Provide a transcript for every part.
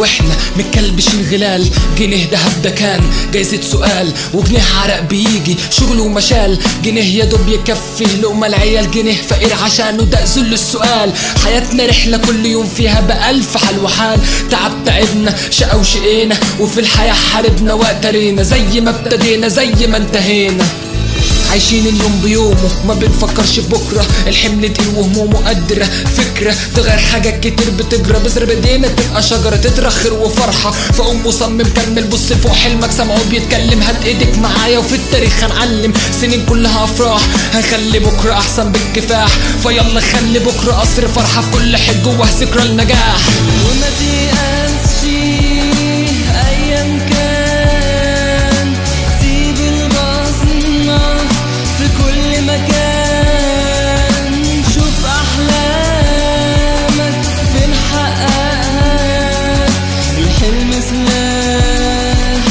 واحنا متكلبشين غلال جنيه دهب ده كان جايزة سؤال وجنيه عرق بيجي شغل ومشال جنيه يا دوب يكفي لقمة العيال جنيه فقير عشانه ده ذل السؤال حياتنا رحلة كل يوم فيها بألف حال وحال تعب تعبنا شقا وشقينا وفي الحياة حاربنا وقترينا زي ما ابتدينا زي ما انتهينا عايشين اليوم بيومه ما بنفكرش بكرة الحمل تقيل وهمومه قادرة فكرة تغير حاجات كتير بتجرى بذر بايدينا تبقى شجرة تترخر وفرحة فقوم مصمم كمل بص فوق حلمك سامعه بيتكلم هات ايدك معايا وفي التاريخ هنعلم سنين كلها افراح هنخلي بكرة احسن بالكفاح فيلا خلي بكرة قصر فرحة في كل حج جوه ذكرى النجاح وما تيأسش أيام كان سيب البصمة في كل مكان شوف أحلامك فين حققها الحلم سلاح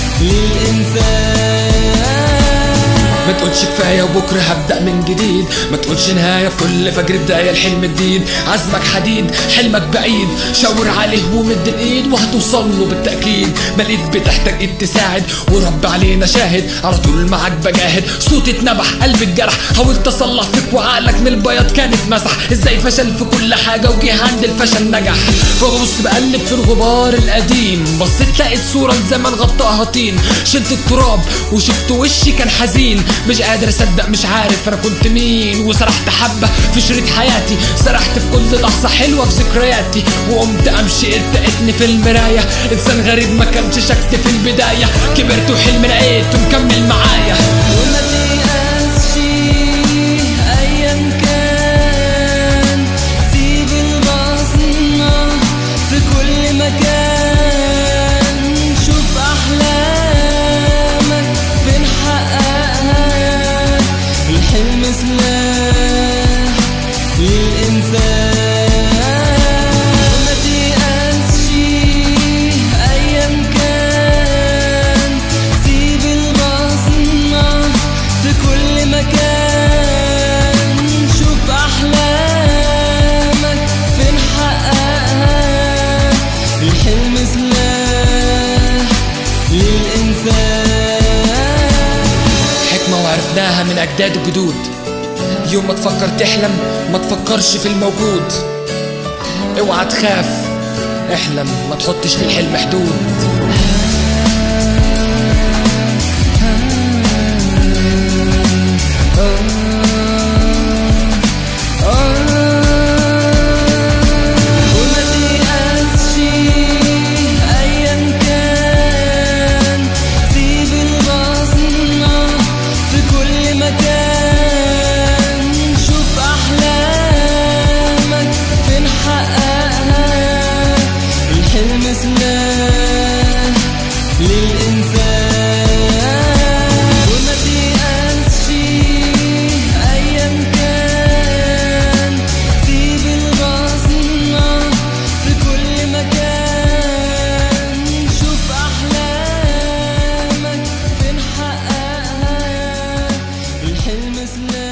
للإنسان ما تقولش كفايه وبكره هبدا من جديد ما تقولش نهايه في كل فجر بدايه الحلم جديد عزمك حديد حلمك بعيد شاور عليه ومد الايد وهتوصل له بالتاكيد ما الايد بتحتاج ايد تساعد ورب علينا شاهد على طول معاك بجاهد صوتي اتنبح قلبي اتجرح حاولت اصلح فيك وعقلك من البياض كانت مسح ازاي فشل في كل حاجه وجه عند الفشل نجح فببص بقلب في الغبار القديم بصيت لقيت صوره لزمن غطاها طين شلت التراب وشفت وشي كان حزين مش قادر اصدق مش عارف انا كنت مين وسرحت حبه في شريط حياتي سرحت في كل لحظه حلوه في ذكرياتي وقمت امشي لقيتني في المرايه انسان غريب ما كانش شكت في البدايه كبرت وحلم لقيته مكمل معايا وما تيأسش أيام كان سيب البصمة في كل مكان شوف أحلامك فين حققها الحلم سلاح للإنسان وما تيأسش أيام كان سيب البصمة في كل مكان شوف أحلامك فين حققها الحلم سلاح للإنسان حكمة وعرفناها من أجداد الجدود يوم ما تفكر تحلم ما تفكرش في الموجود اوعى تخاف احلم ما تحطش للحلم حدود وما تيأسش أيام كان سيب البصمة في كل مكان شوف أحلامك فين حققها الحلم سلاح للإنسان وما تيأسش أيام كان سيب البصمة في كل مكان شوف أحلامك فين حققها الحلم سلاح